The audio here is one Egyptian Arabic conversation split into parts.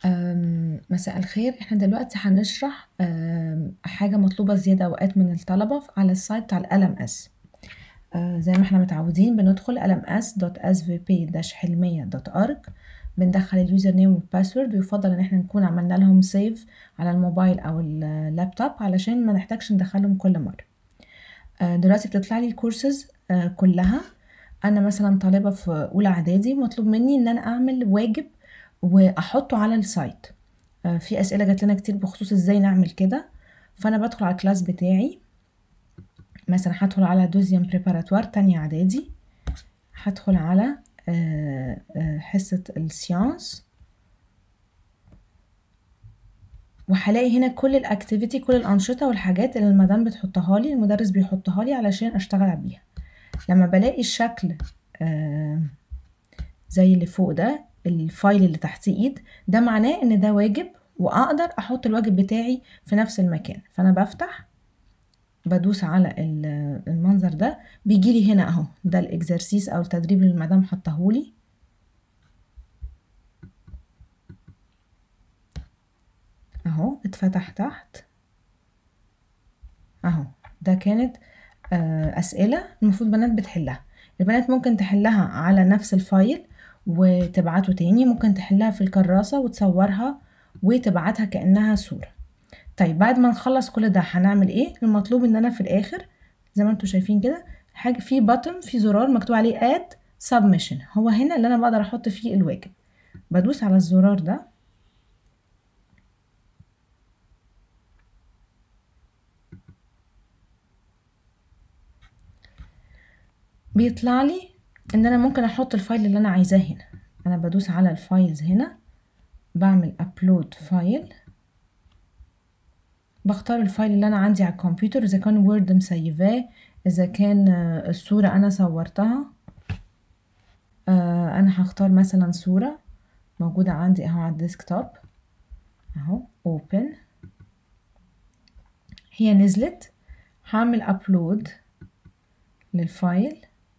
أم، مساء الخير احنا دلوقتي هنشرح أم، حاجة مطلوبة زيادة اوقات من الطلبة على السايت بتاع ال LMS أه، زي ما احنا متعودين بندخل lms.svp-حلمية.org بندخل اليوزر نيم والباسورد ويفضل ان احنا نكون عملنا لهم سيف على الموبايل او اللابتوب علشان ما نحتاجش ندخلهم كل مرة أه، دلوقتي بتطلع لي الكورسز أه، كلها انا مثلا طالبة في اولى اعدادي مطلوب مني ان انا اعمل واجب واحطه على السايت آه، في اسئله جات لنا كتير بخصوص ازاي نعمل كده فانا بدخل على الكلاس بتاعي مثلا هدخل على دوزيام بريباراتوار تانية اعدادي هدخل على آه، آه، حصة السيانس وهلاقي هنا كل الاكتيفيتي كل الانشطه والحاجات اللي المدام بتحطها لي المدرس بيحطها لي علشان اشتغل بيها لما بلاقي الشكل آه، زي اللي فوق ده الفايل اللي تحتيه ايد ده معناه ان ده واجب واقدر احط الواجب بتاعي في نفس المكان فانا بفتح بدوس على ال- المنظر ده بيجي لي هنا اهو ده الاكزرسيس او التدريب اللي المدام حطهولي اهو اتفتح تحت اهو ده كانت آه، اسئله المفروض بنات بتحلها البنات ممكن تحلها على نفس الفايل وتبعته تاني ممكن تحلها في الكراسة وتصورها وتبعتها كأنها صورة طيب بعد ما نخلص كل ده هنعمل ايه المطلوب ان انا في الاخر زي ما انتم شايفين كده حاجة في بutton في زرار مكتوب عليه add submission هو هنا اللي انا بقدر احط فيه الواجب بدوس على الزرار ده بيطلع لي ان انا ممكن احط الفايل اللي انا عايزاه هنا انا بدوس على الفايلز هنا بعمل ابلود فايل بختار الفايل اللي انا عندي على الكمبيوتر اذا كان وورد مسيفاه اذا كان آه، الصورة انا صورتها آه، انا هختار مثلا صورة موجودة عندي اهو على الديسكتوب اهو open هي نزلت هعمل ابلود للفايل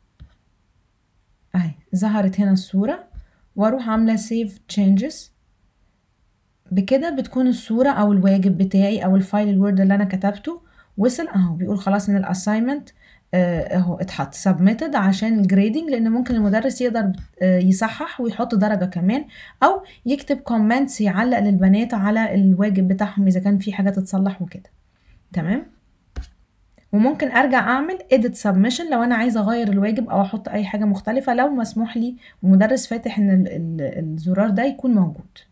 اهي ظهرت هنا الصورة واروح عاملة save changes بكده بتكون الصورة او الواجب بتاعي او الفايل الوورد اللي انا كتبته وصل اهو بيقول خلاص ان الاساينمنت اهو اتحط submitted عشان الجريدنج لان ممكن المدرس يقدر آه، يصحح ويحط درجة كمان او يكتب كومنتس يعلق للبنات على الواجب بتاعهم اذا كان في حاجة تتصلح وكده تمام وممكن ارجع اعمل edit submission لو انا عايزه اغير الواجب او احط اي حاجه مختلفه لو مسموح لي ومدرس فاتح ان ال- ال- الزرار ده يكون موجود